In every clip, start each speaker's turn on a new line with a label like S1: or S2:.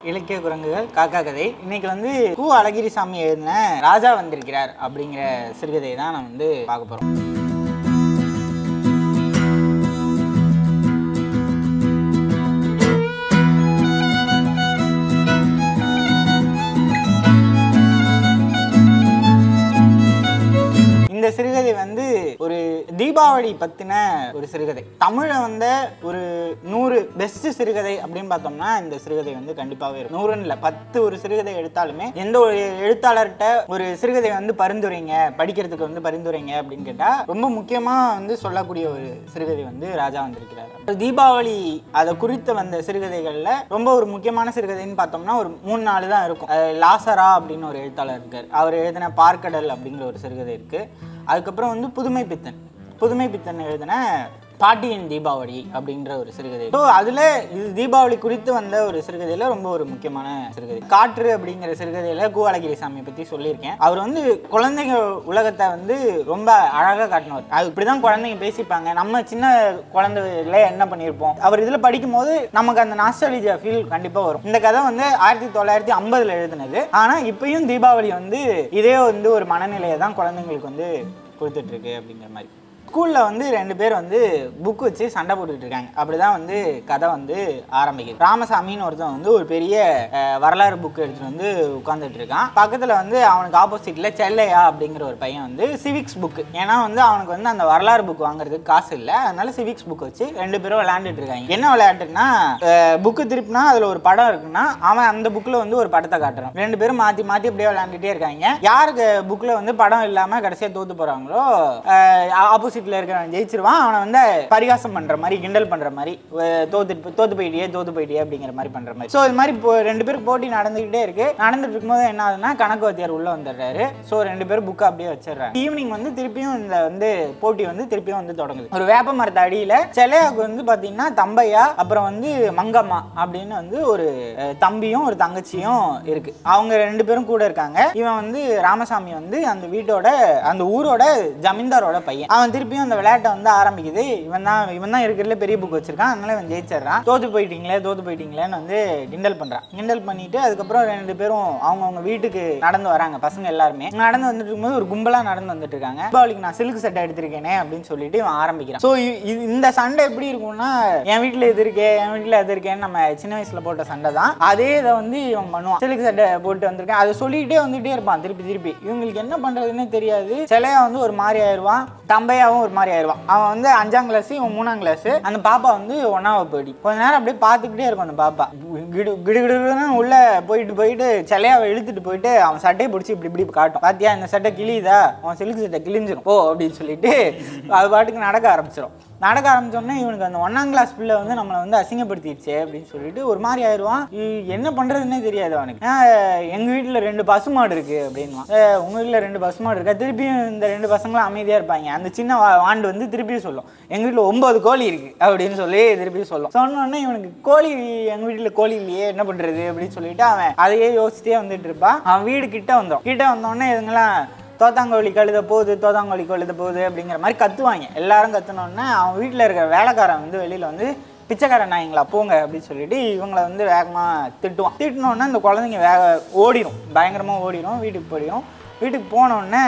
S1: இலக்கிய குரங்குகள் காக்கா கதை இன்னைக்கு வந்து கு அழகிரிசாமி எழுதின ராஜா வந்திருக்கிறார் அப்படிங்கிற சிறுகதையை தான் நான் வந்து பார்க்க போறோம் இந்த சிறுகதை வந்து ஒரு தீபாவளி பத்தின ஒரு சிறுகதை தமிழை வந்த ஒரு நூறு பெஸ்ட் சிறுகதை அப்படின்னு பார்த்தோம்னா இந்த சிறுகதை வந்து கண்டிப்பாகவே இருக்கும் நூறுன்னு இல்லை பத்து ஒரு சிறுகதை எடுத்தாலுமே எந்த ஒரு எழுத்தாளர்கிட்ட ஒரு சிறுகதை வந்து பரிந்துரைங்க படிக்கிறதுக்கு வந்து பரிந்துரைங்க அப்படின்னு கேட்டால் ரொம்ப முக்கியமாக வந்து சொல்லக்கூடிய ஒரு சிறுகதை வந்து ராஜா வந்திருக்கிறார் தீபாவளி அதை குறித்து வந்த சிறுகதைகளில் ரொம்ப ஒரு முக்கியமான சிறுகதைன்னு பார்த்தோம்னா ஒரு மூணு நாலு தான் இருக்கும் அது லாசரா அப்படின்னு ஒரு எழுத்தாளர் இருக்கார் அவர் எழுதின பார்க்கடல் அப்படிங்கிற ஒரு சிறுகதை இருக்கு அதுக்கப்புறம் வந்து புதுமை பித்தன் புதுமை பித்தன் எழுதின பாட்டியின் தீபாவளி அப்படின்ற ஒரு சிறுகதை ஸோ அதில் இது தீபாவளி குறித்து வந்த ஒரு சிறுகதையில் ரொம்ப ஒரு முக்கியமான சிறுகதை காற்று அப்படிங்கிற சிறுகதையில் கூவாலகிரிசாமியை பற்றி சொல்லியிருக்கேன் அவர் வந்து குழந்தைங்க உலகத்தை வந்து ரொம்ப அழகாக காட்டினவர் அது இப்படி தான் குழந்தைங்க பேசிப்பாங்க நம்ம சின்ன குழந்தைல என்ன பண்ணியிருப்போம் அவர் இதில் படிக்கும்போது நமக்கு அந்த நாஸ்டாலஜியா ஃபீல் கண்டிப்பாக வரும் இந்த கதை வந்து ஆயிரத்தி தொள்ளாயிரத்தி ஐம்பதில் எழுதினது ஆனால் இப்பயும் தீபாவளி வந்து இதே வந்து ஒரு மனநிலையை தான் குழந்தைங்களுக்கு வந்து கொடுத்துட்ருக்கு அப்படிங்கிற மாதிரி ஸ்கூலில் வந்து ரெண்டு பேர் வந்து புக் வச்சு சண்டை போட்டுக்கிட்டு இருக்காங்க அப்படிதான் வந்து கதை வந்து ஆரம்பிக்குது ராமசாமின்னு ஒருத்தன் வந்து ஒரு பெரிய அஹ், வரலாறு புக் எடுத்துட்டு வந்து உட்காந்துட்டு இருக்கான் பக்கத்தில் வந்து அவனுக்கு ஆப்போசிட்டில் செல்லையா அப்படிங்கிற ஒரு பையன் வந்து சிவிக்ஸ் புக் ஏன்னா வந்து அவனுக்கு வந்து அந்த வரலாறு புக் வாங்குறதுக்கு காசு இல்லை அதனால சிவிக்ஸ் புக் வச்சு ரெண்டு பேரும் விளையாண்டுட்டு இருக்காங்க என்ன விளையாட்டுன்னா புக்கு திருப்பினா அதில் ஒரு படம் இருக்குன்னா அவன் அந்த புக்கில் வந்து ஒரு படத்தை காட்டுறான் ரெண்டு பேரும் மாற்றி மாற்றி அப்படியே விளையாண்டுட்டே இருக்காங்க யாருக்கு புக்கில் வந்து படம் இல்லாமல் கடைசியாக தோத்து போகிறாங்களோ ஆப்போசிட்டில் இருக்கிறவன் ஜெயிச்சிருவான் அவனை வந்து பரிகாசம் பண்ணுற மாதிரி கிண்டல் பண்ணுற மாதிரி அஹ், தோத்து தோத்து போயிட்டியே தோத்து போயிட்டியே அப்படிங்கிற மாதிரி பண்ணுற மாதிரி ஸோ இது மாதிரி இப்போ ரெண்டு பேருக்கு போட்டி நடந்துக்கிட்டே இருக்கு நடந்துட்டு இருக்கும்போது என்ன ஆகுதுன்னா கணக்கு வாத்தியார் உள்ள வந்துடுறாரு ஸோ ரெண்டு பேரும் புக்கை அப்படியே வச்சிடுறாங்க ஈவினிங் வந்து திருப்பியும் இந்த வந்து போட்டி வந்து திருப்பியும் வந்து தொடங்குது ஒரு வேப்ப மரத்து அடியில் சிலையாவுக்கு வந்து பார்த்தீங்கன்னா தம்பையா அப்புறம் வந்து மங்கம்மா அப்படின்னு வந்து ஒரு அஹ், தம்பியும் ஒரு தங்கச்சியும் இருக்கு அவங்க ரெண்டு பேரும் கூட இருக்காங்க இவன் வந்து ராமசாமி வந்து அந்த வீட்டோட அந்த ஊரோட ஜமீன்தாரோட பையன் அவன் திருப்பியும் அந்த விளையாட்டை வந்து ஆரம்பிக்குது இவன் தான் இவன் தான் இருக்கிறதுல பெரிய புக் வச்சிருக்கான் அதனால இவன் ஜெயிச்சிடுறான் தோத்து போயிட்டீங்களே தோத்து போயிட்டீங்களேன்னு வந்து கிண்டல் பண்றான் கிண்டல் பண்ணிட்டு அதுக்கப்புறம் ரெண்டு பேரும் அவங்கவுங்க வீட்டுக்கு நடந்து வராங்க பசங்க எல்லாருமே நடந்து வந்துட்டு இருக்கும்போது ஒரு கும்பலா நடந்து வந்துட்டு இருக்காங்க தீபாவளிக்கு நான் சில்க் சட்டை எடுத்திருக்கேனே அப்படின்னு சொல்லிட்டு இவன் ஆரம்பிக்கிறான் ஸோ இந்த சண்டை எப்படி இருக்கும்னா என் வீட்டில் இது இருக்கே என் வீட்டில் இது இருக்கேன்னு நம்ம சின்ன வயசுல போட்ட சண்டை தான் அதே இதை வந்து இவன் பண்ணுவான் சில்க் சட்டை போட்டு வந்திருக்கேன் அதை சொல்லிக்கிட்டே வந்துட்டே இருப்பான் திருப்பி திருப்பி இவங்களுக்கு என்ன பண்றதுன்னு தெரியாது சிலையா வந்து ஒரு மாதிரி ஆயிடுவான் தம்பையாவும் ஒரு மாதிரி ஆயிடுவான் அவன் வந்து அஞ்சாம் கிளாஸ் இவன் மூணாம் கிளாஸ் அந்த பாப்பா வந்து ஒன்னாவது போயிடி கொஞ்ச நேரம் அப்படியே பார்த்துக்கிட்டே இருக்கும் அந்த பாப்பா கிடு கிடு கிடுன்னு உள்ள போயிட்டு போயிட்டு சிலையாவை இழுத்துட்டு போயிட்டு அவன் சட்டையை பிடிச்சி இப்படி இப்படி காட்டும் பாத்தியா இந்த சட்டை கிழியுதா அவன் சில்க் சட்டை கிழிஞ்சிரும் போ அப்படின்னு சொல்லிட்டு அது பாட்டுக்கு நடக்க ஆரம்பிச்சிடும் நடக்க ஆரம்பிச்சோடனே இவனுக்கு அந்த ஒன்னாம் கிளாஸ் பிள்ளை வந்து நம்மளை வந்து அசிங்கப்படுத்திடுச்சு அப்படின்னு சொல்லிட்டு ஒரு மாதிரி ஆயிடுவான் இ- என்ன பண்றதுன்னே தெரியாது அவனுக்கு "ஆஹ், எங்க வீட்டில் ரெண்டு பசுமாடு இருக்கு அப்படின்வான் "ஆஹ், உங்க வீட்டில் ரெண்டு பசுமாடு இருக்கா திருப்பியும் இந்த ரெண்டு பசங்களும் அமைதியா இருப்பாங்க அந்த சின்ன வா- வாண்டு வந்து திருப்பியும் சொல்லும் எங்க வீட்டில் ஒன்பது கோழி இருக்கு அப்படின்னு சொல்லி திருப்பியும் சொல்லும் சொன்ன உடனே இவனுக்கு கோழி எங்க வீட்டில் கோழி இல்லையே என்ன பண்றது அப்படின்னு சொல்லிட்டு அவன் அதையே யோசிச்சிட்டே வந்துட்டு இருப்பான் அவன் வீடு கிட்ட வந்தோம் கிட்ட வந்தோடனே இதுங்களாம் தோத்தாங்கோழி கழுத போகுது தோத்தாங்கோழி கழுத போகுது அப்படிங்கிற மாதிரி கத்துவாங்க எல்லாரும் கத்துனோடனே அவன் வீட்டில் இருக்கிற வேலைக்காரன் வந்து வெளியில் வந்து பிச்சைக்காரன் நாய்ங்களா போங்க அப்படின்னு சொல்லிட்டு இவங்கள வந்து வேகமாக திட்டுவான் திட்டினோடனே அந்த குழந்தைங்க வேக ஓடிடும் பயங்கரமாக ஓடிடும் வீட்டுக்கு போயிடும் வீட்டுக்கு போனோடனே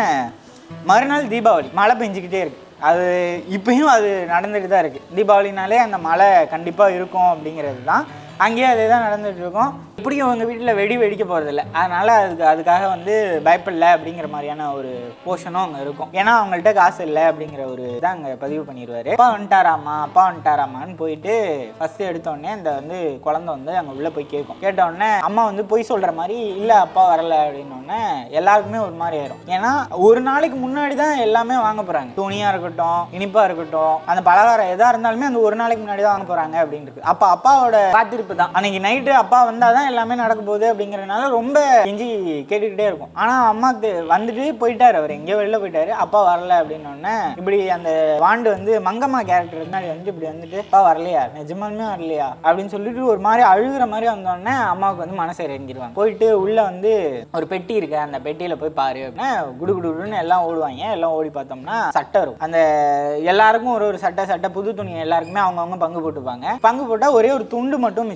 S1: மறுநாள் தீபாவளி மழை பெஞ்சிக்கிட்டே இருக்கு அது இப்பயும் அது நடந்துட்டு தான் இருக்குது தீபாவளினாலே அந்த மழை கண்டிப்பாக இருக்கும் அப்படிங்கிறது தான் அங்கேயே அதே தான் நடந்துட்டு இருக்கும் இப்படியும் அவங்க வீட்டில் வெடி வெடிக்க போகிறதில்ல அதனால அதுக்கு அதுக்காக வந்து பயப்படல அப்படிங்கிற மாதிரியான ஒரு போர்ஷனும் அங்கே இருக்கும் ஏன்னா அவங்கள்ட்ட காசு இல்லை அப்படிங்கிற ஒரு இதை அங்கே பதிவு பண்ணிடுவாரு அப்பா வந்துட்டாராமா அப்பா வந்துட்டாராமான்னு போயிட்டு ஃபர்ஸ்ட் எடுத்தோடனே இந்த வந்து குழந்தை வந்து அங்கே உள்ளே போய் கேட்கும் கேட்ட உடனே அம்மா வந்து பொய் சொல்கிற மாதிரி இல்லை அப்பா வரல அப்படின்னோடனே எல்லாருக்குமே ஒரு மாதிரி ஆயிரும் ஏன்னா ஒரு நாளைக்கு முன்னாடி தான் எல்லாமே வாங்க போகிறாங்க துணியாக இருக்கட்டும் இனிப்பாக இருக்கட்டும் அந்த பலகாரம் எதாக இருந்தாலுமே அந்த ஒரு நாளைக்கு முன்னாடி தான் வாங்க போகிறாங்க அப்படின்றது அப்போ அப்பாவோட காத்திருப்பு தான் அன்னைக்கு நைட்டு அப்பா வந்தால் தான் எல்லாமே நடக்க போகுது அப்படிங்கிறதுனால ரொம்ப கெஞ்சி கேட்டுக்கிட்டே இருக்கும் ஆனால் அம்மாக்கு வந்துட்டு போயிட்டாரு அவர் எங்கேயோ வெளில போயிட்டாரு அப்பா வரல அப்படின்னோடனே இப்படி அந்த வாண்டு வந்து மங்கம்மா கேரக்டர் முன்னாடி வந்து இப்படி வந்துட்டு அப்பா வரலையா நிஜமாலுமே வரலையா அப்படின்னு சொல்லிட்டு ஒரு மாதிரி அழுகுற மாதிரி வந்தோடனே அம்மாவுக்கு வந்து மனசு இறங்கிடுவாங்க போயிட்டு உள்ள வந்து ஒரு பெட்டி இருக்கு அந்த பெட்டியில போய் பாரு அப்படின்னா குடு குடு குடுன்னு எல்லாம் ஓடுவாங்க எல்லாம் ஓடி பார்த்தோம்னா சட்டை இருக்கும் அந்த எல்லாருக்கும் ஒரு ஒரு சட்டை சட்டை புது துணி எல்லாருக்குமே அவங்கவுங்க பங்கு போட்டுப்பாங்க பங்கு போட்டால் ஒரே ஒரு துண்டு மட்டும் மிச்சம்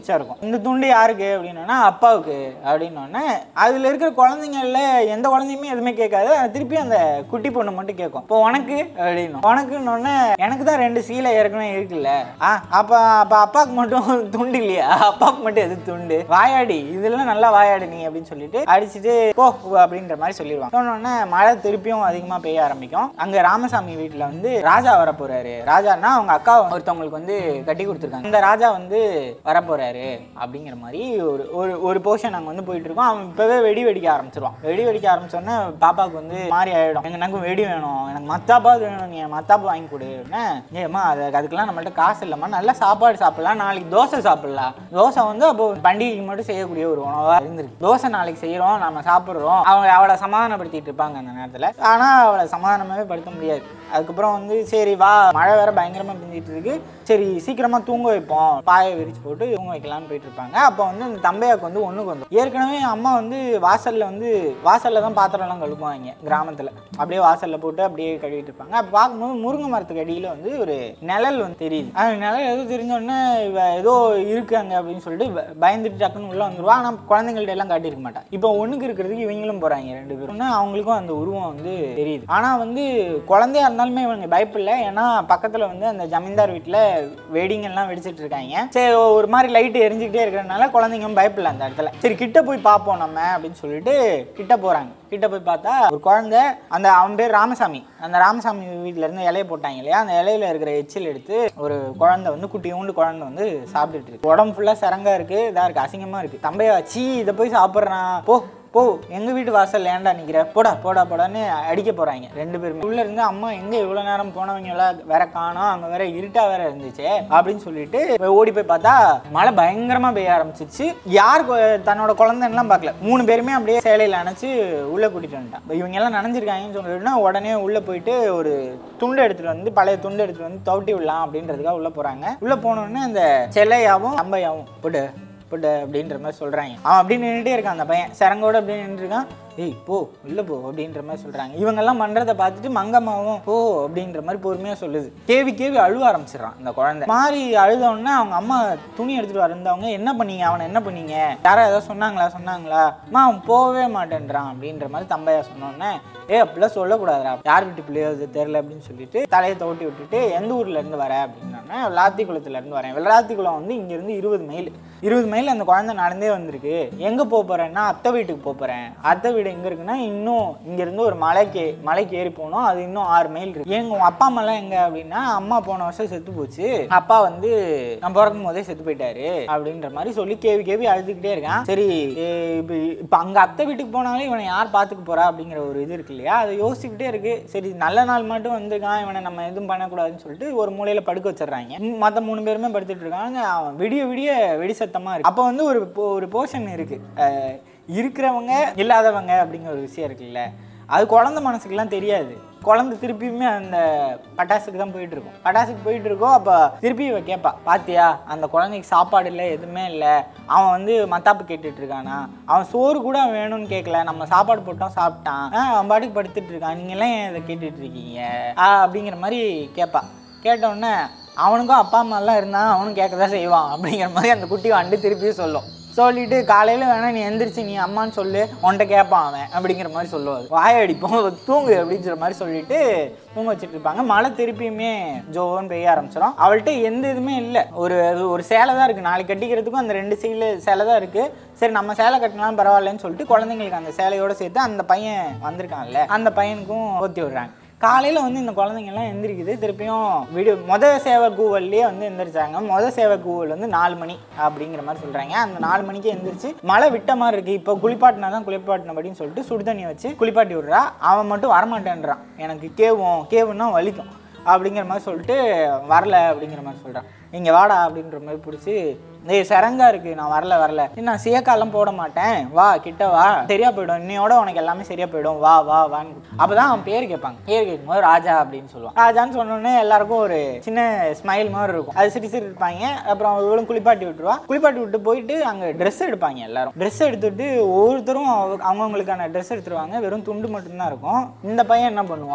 S1: மிச்சம் இருக்கும் இந்த துண்டு யாருக்கு அப்படின்னா அப்பாவுக்கு அப்படின்னோடனே அதில் இருக்கிற குழந்தைங்கள்ல எந்த குழந்தையுமே எதுவுமே கேட்காது அது திருப்பி அந்த குட்டி பொண்ணு மட்டும் கேட்கும் இப்போ உனக்கு அப்படின்னு உனக்குன்னொடனே எனக்கு தான் ரெண்டு சீலை ஏற்கனவே இருக்குல்ல ஆ அப்போ அப்போ அப்பாவுக்கு மட்டும் துண்டு இல்லையா அப்பாவுக்கு மட்டும் எது துண்டு வாயாடி இதெல்லாம் நல்லா வாயாடி நீ அப்படின்னு சொல்லிட்டு அடிச்சுட்டு போ அப்படின்ற மாதிரி சொல்லிடுவாங்க சொன்னோடனே மழை திருப்பியும் அதிகமாக பெய்ய ஆரம்பிக்கும் அங்கே ராமசாமி வீட்டில் வந்து ராஜா வர போறாரு ராஜான்னா அவங்க அக்கா ஒருத்தவங்களுக்கு வந்து கட்டி கொடுத்துருக்காங்க இந்த ராஜா வந்து வரப்போறாரு அப்படிங்கிற மாதிரி ஒரு ஒரு ஒரு போர்ஷன் அங்கே வந்து போயிட்டு இருக்கோம் அவன் இப்போவே வெடி வெடிக்க ஆரம்பிச்சிருவான் வெடி வெடிக்க ஆரம்பிச்சோன்னே பாப்பாவுக்கு வந்து மாறி ஆயிடும் எனக்கு எனக்கு வெடி வேணும் எனக்கு மத்தாப்பாவது வேணும் நீ மத்தாப்பு வாங்கி கொடு அப்படின்னா ஏம்மா அது அதுக்கெல்லாம் நம்மள்ட்ட காசு இல்லைம்மா நல்லா சாப்பாடு சாப்பிடலாம் நாளைக்கு தோசை சாப்பிடலாம் தோசை வந்து அப்போ பண்டிகைக்கு மட்டும் செய்யக்கூடிய ஒரு உணவாக இருந்திருக்கு தோசை நாளைக்கு செய்கிறோம் நம்ம சாப்பிட்றோம் அவங்க அவளை சமாதானப்படுத்திட்டு இருப்பாங்க அந்த நேரத்தில் ஆனால் அவளை சமாதானமாகவே படுத்த முடியாது அதுக்கப்புறம் வந்து சரி வா மழை வேற பயங்கரமாக பெஞ்சிட்டு இருக்கு சரி சீக்கிரமாக தூங்க வைப்போம் பாயை விரிச்சு போட்டு தூங்க வைக்கலாம்னு போயிட்டு இருப்பாங்க அப்போ வந்து இந்த தம்பையாக்கு வந்து ஒன்றுக்கு வந்து ஏற்கனவே அம்மா வந்து வாசலில் வந்து வாசலில் தான் பாத்திரம்லாம் கழுவுவாங்க கிராமத்தில் அப்படியே வாசலில் போட்டு அப்படியே கழுவிட்டு இருப்பாங்க அப்போ பார்க்கும்போது முருங்கை மரத்துக்கு அடியில் வந்து ஒரு நிழல் வந்து தெரியுது அந்த நிழல் ஏதோ தெரிஞ்சோடனே இவ ஏதோ இருக்கு அங்கே அப்படின்னு சொல்லிட்டு ப- பயந்துட்டு டக்குன்னு உள்ள வந்துருவா ஆனால் குழந்தைங்கள்ட்ட எல்லாம் காட்டியிருக்க மாட்டா இப்போ ஒண்ணுக்கு இருக்கிறதுக்கு இவங்களும் போறாங்க ரெண்டு பேரும் உடனே அவங்களுக்கும் அந்த உருவம் வந்து தெரியுது ஆனால் வந்து குழந்தையா இருந்தாலுமே இவங்க பயப்பில்லை ஏன்னா பக்கத்தில் வந்து அந்த ஜமீன்தார் வீட்டில் வெடிங் எல்லாம் வெடிச்சிட்டு இருக்காங்க சரி ஒரு மாதிரி லைட் எரிஞ்சுக்கிட்டே இருக்கிறதுனால குழந்தைங்க பயப்பில்லை அந்த இடத்துல சரி கிட்ட போய் பார்ப்போம் நம்ம அப்படின்னு சொல்லிட்டு கிட்ட போறாங்க கிட்ட போய் பார்த்தா ஒரு குழந்தை அந்த அவன் பேர் ராமசாமி அந்த ராமசாமி வீட்ல இருந்து இலைய போட்டாங்க இல்லையா அந்த இலையில இருக்கிற எச்சில் எடுத்து ஒரு குழந்தை வந்து குட்டியோண்டு குழந்தை வந்து சாப்பிட்டுட்டு இருக்கு உடம்பு ஃபுல்லா சரங்கா இருக்கு இதா இருக்கு அசிங்கமா இருக்கு தம்பையா சீ இதை போய் சாப்பிட்றான் போ போ எங்க வீட்டு வாசல்ல ஏன்டா நிக்கிற போடா போடா போடான்னு அடிக்க போறாங்க ரெண்டு பேருமே உள்ள இருந்து அம்மா எங்க இவ்வளவு நேரம் போனவங்க எல்லாம் வேற காணோம் அங்க வேற இருட்டா வேற இருந்துச்சு அப்படின்னு சொல்லிட்டு போய் ஓடி போய் பார்த்தா மழை பயங்கரமா பெய்ய ஆரம்பிச்சிருச்சு யார் கொ- தன்னோட குழந்தைன்னுலாம் பார்க்கல மூணு பேருமே அப்படியே சேலையில அணைச்சு உள்ள கூட்டிட்டு வந்துட்டான் இவங்க எல்லாம் நனைஞ்சிருக்காங்கன்னு சொல்லிட்டுனா உடனே உள்ள போயிட்டு ஒரு துண்டு எடுத்துட்டு வந்து பழைய துண்டு எடுத்துட்டு வந்து தவட்டி விடலாம் அப்படின்றதுக்காக உள்ள போறாங்க உள்ள போனோடனே அந்த செல்லையாவும் அம்பையாவும் போட்டு போட்டு அப்படின்ற மாதிரி சொல்றாங்க அவன் அப்படி நின்றுட்டே இருக்கான் அந்த பையன் சரங்கோட அப்படியே நின்றுட்டு இருக்கான் ஏய் போ உள்ள போ அப்படின்ற மாதிரி சொல்றாங்க இவங்கெல்லாம் பண்றதை பார்த்துட்டு மங்கம்மாவும் போ அப்படின்ற மாதிரி பொறுமையா சொல்லுது கேவி கேவி அழுவ ஆரம்பிச்சிடறான் அந்த குழந்தை மாறி அழுத உடனே அவங்க அம்மா துணி எடுத்துட்டு வரந்தவங்க என்ன பண்ணீங்க அவனை என்ன பண்ணீங்க யாரா ஏதாவது சொன்னாங்களா சொன்னாங்களா அம்மா அவன் போகவே மாட்டேன்றான் அப்படின்ற மாதிரி தம்பையா சொன்னோடனே ஏ அப்படிலாம் சொல்லக்கூடாதுடா யார் வீட்டு பிள்ளையோ அது தெரில அப்படின்னு சொல்லிட்டு தலையை தோட்டி விட்டுட்டு எந்த ஊர்ல இருந்து வர அப்படின்னா விளாத்திக்குளத்துல இருந்து வரேன் விளாத்திக்குளம் வந்து இங்க இருந்து இருபது மைல் இருபது மைல் அந்த குழந்தை நடந்தே வந்திருக்கு எங்க போக போறேன்னா அத்தை வீட்டுக்கு போக போறேன் அத்தை வீடு எங்க இருக்குன்னா இன்னும் இங்க இருந்து ஒரு மலைக்கு மலைக்கு ஏறி போனோம் அது இன்னும் ஆறு மைல் இருக்கு எங்க உங்க அப்பா அம்மாலாம் எங்க அப்படின்னா அம்மா போன வருஷம் செத்து போச்சு அப்பா வந்து நான் பிறக்கும் போதே செத்து போயிட்டாரு அப்படின்ற மாதிரி சொல்லி கேவி கேவி அழுதுகிட்டே இருக்கான் சரி ஏ, இப்ப இப்ப அங்க அத்தை வீட்டுக்கு போனாலும் இவனை யார் பாத்துக்க போறா அப்படிங்கிற ஒரு இது இருக்கு இல்லையா அதை யோசிச்சுக்கிட்டே இருக்கு சரி நல்ல நாள் மட்டும் வந்திருக்கான் இவனை நம்ம எதுவும் பண்ணக்கூடாதுன்னு சொல்லிட்டு ஒரு மூலையில படுக்க வச்சிடுறாங்க ம், மத்த மூணு பேருமே படுத்துட்டு இருக்காங்க அவன் விடிய விடிய வெடி சத்தமா இருக்கு அப்போ வந்து ஒரு po- ஒரு போர்ஷன் இருக்கு அஹ், இருக்கிறவங்க இல்லாதவங்க அப்படிங்கிற ஒரு விஷயம் இருக்குல்ல அது குழந்தை மனசுக்குலாம் தெரியாது குழந்தை திருப்பியுமே அந்த பட்டாசுக்கு தான் போயிட்டு இருக்கும் பட்டாசுக்கு போயிட்டு இருக்கோம் அப்போ திருப்பி இவ கேட்பா பாத்தியா அந்த குழந்தைக்கு சாப்பாடு இல்லை எதுவுமே இல்லை அவன் வந்து மத்தாப்பு கேட்டுட்டு இருக்கானா அவன் சோறு கூட அவன் வேணும்னு கேட்கல நம்ம சாப்பாடு போட்டோம் சாப்பிட்டான் ஆ, அவன் பாட்டுக்கு படுத்துட்டு இருக்கான் நீங்களாம் ஏன் இதை கேட்டுட்டு இருக்கீங்க ஆ, அப்படிங்கிற மாதிரி கேட்பா கேட்ட உடனே அவனுக்கும் அப்பா அம்மாலாம் இருந்தா அவனும் கேட்க தான் செய்வான் அப்படிங்கிற மாதிரி அந்த குட்டி வந்து திருப்பியும் சொல்லும் சொல்லிட்டு காலையில் வேணா நீ எந்திரிச்சு நீ அம்மான்னு சொல்லு உன்கிட்ட கேட்பான் அவன் அப்படிங்கிற மாதிரி சொல்லுவார் வாயடிப்போம் தூங்கு அப்படிங்கிற மாதிரி சொல்லிட்டு தூங்க வச்சுட்டு இருப்பாங்க மழை திருப்பியுமே ஜோன்னு பெய்ய ஆரம்பிச்சிடும் அவள்கிட்ட எந்த இதுவுமே இல்லை ஒரு அது ஒரு சேலை தான் இருக்குது நாளைக்கு கட்டிக்கிறதுக்கும் அந்த ரெண்டு சீல சேலை தான் இருக்குது சரி நம்ம சேலை கட்டினாலும் பரவாயில்லன்னு சொல்லிட்டு குழந்தைங்களுக்கு அந்த சேலையோட சேர்த்து அந்த பையன் வந்திருக்கான்ல அந்த பையனுக்கும் ஓத்தி விடுறாங்க காலையில் வந்து இந்த குழந்தைங்கெல்லாம் எந்திரிக்குது திருப்பியும் வீடியோ மொத சேவை கூவல்லையே வந்து எந்திரிச்சாங்க மொத சேவை கூவல் வந்து நாலு மணி அப்படிங்கிற மாதிரி சொல்கிறாங்க அந்த நாலு மணிக்கு எந்திரிச்சு மழை விட்ட மாதிரி இருக்குது இப்போ குளிப்பாட்டினா தான் குளிப்பாட்டினபடின்னு சொல்லிட்டு சுடு தண்ணி வச்சு குளிப்பாட்டி விட்றா அவன் மட்டும் வரமாட்டேன்றான் எனக்கு கேவும் கேவுன்னா வலிக்கும் அப்படிங்கிற மாதிரி சொல்லிட்டு வரல அப்படிங்கிற மாதிரி சொல்கிறான் இங்கே வாடா அப்படின்ற மாதிரி பிடிச்சி ஏய் சரங்கா இருக்கு நான் வரல வரல "ஏய், நான் சேக்காலாம் போட மாட்டேன் வா கிட்ட வா சரியா போயிடும் இன்னையோட உனக்கு எல்லாமே சரியா போயிடும் வா வா வான்னு அப்பதான் அவன் பேர் கேட்பாங்க பேர் கேட்கும்போது ராஜா அப்படின்னு சொல்லுவான் ராஜான்னு சொன்னோடனே எல்லாருக்கும் ஒரு சின்ன ஸ்மைல் மாதிரி இருக்கும் அது சிரி சிரி இருப்பாங்க அப்புறம் இவளும் குளிப்பாட்டி விட்டுருவா குளிப்பாட்டி விட்டு போயிட்டு அங்கே ட்ரெஸ் எடுப்பாங்க எல்லாரும் ட்ரெஸ் எடுத்துட்டு ஒவ்வொருத்தரும் அவங்க- அவங்கவங்களுக்கான ட்ரெஸ் எடுத்துருவாங்க வெறும் துண்டு மட்டும்தான் இருக்கும் இந்த பையன் என்ன பண்ணுவான்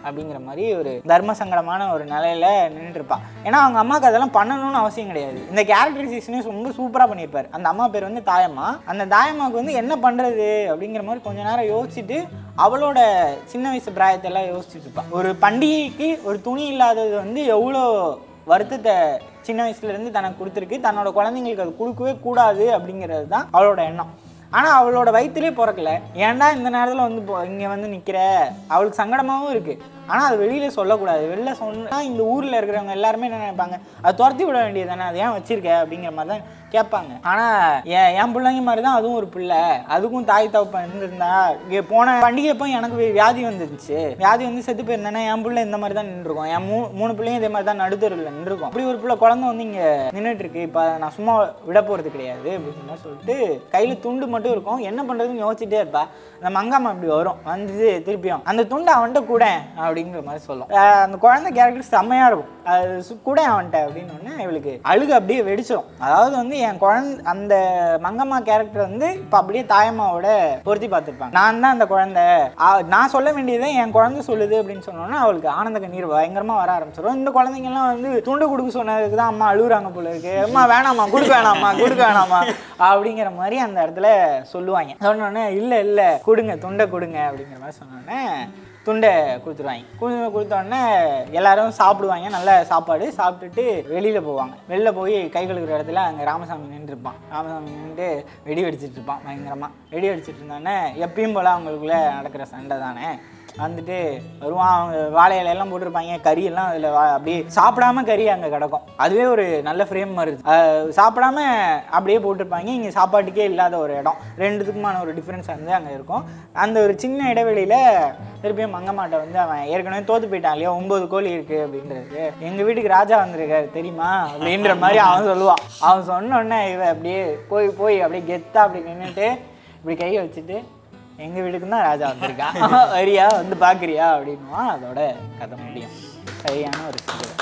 S1: அப்படிங்கிற மாதிரி ஒரு தர்ம சங்கடமான ஒரு நிலையில நின்றுட்டு இருப்பா ஏன்னா அவங்க அம்மாவுக்கு அதெல்லாம் பண்ணணும்னு அவசியம் கிடையாது இந்த கேரக்டரைசேஷனே ரொம்ப சூப்பராக பண்ணியிருப்பார் அந்த அம்மா பேர் வந்து தாயம்மா அந்த தாயம்மாவுக்கு வந்து என்ன பண்ணுறது அப்படிங்கிற மாதிரி கொஞ்ச நேரம் யோசிச்சுட்டு அவளோட சின்ன வயசு பிராயத்தெல்லாம் யோசிச்சுட்டு இருப்பா ஒரு பண்டிகைக்கு ஒரு துணி இல்லாதது வந்து எவ்வளோ வருத்தத்தை சின்ன வயசுலேருந்து தனக்கு கொடுத்துருக்கு தன்னோட குழந்தைங்களுக்கு அது கொடுக்கவே கூடாது அப்படிங்கிறது தான் அவளோட எண்ணம் ஆனால் அவளோட வயிற்றுலேயே பிறக்கல ஏன்டா இந்த நேரத்தில் வந்து இங்கே வந்து நிற்கிற அவளுக்கு சங்கடமாகவும் இருக்குது ஆனால் அது வெளியில் சொல்லக்கூடாது வெளில சொன்னால் இந்த ஊரில் இருக்கிறவங்க எல்லாருமே என்ன நினைப்பாங்க அது துரத்தி விட வேண்டியது தானே அது ஏன் வச்சிருக்க அப்படிங்கிற மாதிரி தான் கேட்பாங்க ஆனால் என் என் பிள்ளைங்க மாதிரி தான் அதுவும் ஒரு பிள்ளை அதுக்கும் தாய் தகப்பன் இருந்திருந்தா இங்கே போன பண்டிகை போய் எனக்கு வி- வியாதி வந்துருந்துச்சு வியாதி வந்து செத்து போயிருந்தேன்னா என் பிள்ளை இந்த மாதிரி தான் நின்றுருக்கும் என் மூ மூணு பிள்ளையும் இதே மாதிரி தான் நடுத்தருவில் நின்றுருக்கும் அப்படி ஒரு பிள்ளை குழந்தை வந்து இங்கே நின்றுட்டு இருக்கு இப்போ நான் சும்மா விட போகிறது கிடையாது அப்படின்னு மாதிரி சொல்லிட்டு கையில் துண்டு மட்டும் இருக்கும் என்ன பண்ணுறதுன்னு யோசிச்சுட்டே இருப்பா அந்த மங்காமா இப்படி வரும் வந்து திருப்பியும் அந்த துண்டை அவன்கிட்ட கூட அப்படிங்கிற மாதிரி சொல்லும் அஹ் அந்த குழந்தை கேரக்டர் செம்மையாக இருக்கும் அது சு- கூட அவன்கிட்ட அப்படின்னு உடனே இவளுக்கு அழுகு அப்படியே வெடிச்சிடும் அதாவது வந்து என் குழந்தை அந்த மங்கம்மா கேரக்டர் வந்து இப்போ அப்படியே தாயம்மாவோட பொருத்தி பார்த்துருப்பாங்க நான் தான் அந்த குழந்தை ஆ- நான் சொல்ல வேண்டியதை என் குழந்தை சொல்லுது அப்படின்னு சொன்னோன்னா அவளுக்கு ஆனந்த கண்ணீர் பயங்கரமாக வர ஆரம்பிச்சிடும் இந்த குழந்தைங்கலாம் வந்து துண்டு கொடுக்க சொன்னதுக்கு தான் அம்மா அழுகுறாங்க போல இருக்கு அம்மா வேணாம்மா கொடுக்க வேணாம்மா கொடுக்க வேணாம்மா அப்படிங்கிற மாதிரி அந்த இடத்துல சொல்லுவாங்க சொன்னோடனே இல்லை இல்லை கொடுங்க துண்டை கொடுங்க அப்படிங்கிற மாதிரி சொன்னோடனே துண்டை கொடுத்துருவாங்க கொடுத்து கொடுத்தோடனே எல்லாரும் சாப்பிடுவாங்க நல்ல சாப்பாடு சாப்பிட்டுட்டு வெளியில் போவாங்க வெளில போய் கை கழுகுற இடத்துல அங்கே ராமசாமி நின்றுருப்பான் ராமசாமி நின்று வெடி வெடிச்சிட்டு இருப்பான் பயங்கரமாக வெடி வெடிச்சிட்டு இருந்தானே எப்பயும் போல் அவங்களுக்குள்ளே நடக்கிற சண்டை தானே வந்துட்டு வருவான் அவங்க வாழை இலையெல்லாம் போட்டிருப்பாங்க கறி எல்லாம் அதில் அப்படியே சாப்பிடாம கறி அங்கே கிடக்கும் அதுவே ஒரு நல்ல ஃப்ரேம் மாதிரி இருக்கு. அஹ் சாப்பிடாம அப்படியே போட்டிருப்பாங்க இங்கே சாப்பாட்டுக்கே இல்லாத ஒரு இடம் ரெண்டுத்துக்குமான ஒரு டிஃப்ரென்ஸ் வந்து அங்கே இருக்கும் அந்த ஒரு சின்ன இடைவெளியில் திருப்பியும் மங்கம்மாட்டை வந்து அவன் ஏற்கனவே தோத்து போயிட்டான் இல்லையா ஒம்பது கோழி இருக்கு அப்படின்றது எங்கள் வீட்டுக்கு ராஜா வந்திருக்காரு தெரியுமா அப்படின்ற மாதிரி அவன் சொல்லுவான் அவன் சொன்ன உடனே இவ அப்படியே போய் போய் அப்படியே கெத்தா அப்படி நின்றுட்டு இப்படி கையை வச்சுட்டு எங்க வீட்டுக்கு தான் ராஜா வந்திருக்கான் வரியா வந்து பாக்குறியா அப்படின்னுவான் அதோட கதை முடியும் சரியான ஒரு சிறுகதை.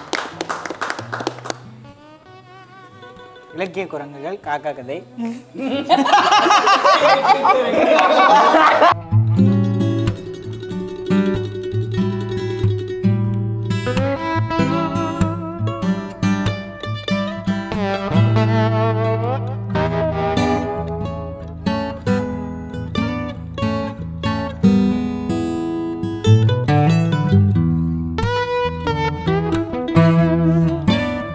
S1: இலக்கிய குரங்குகள் காக்கா கதை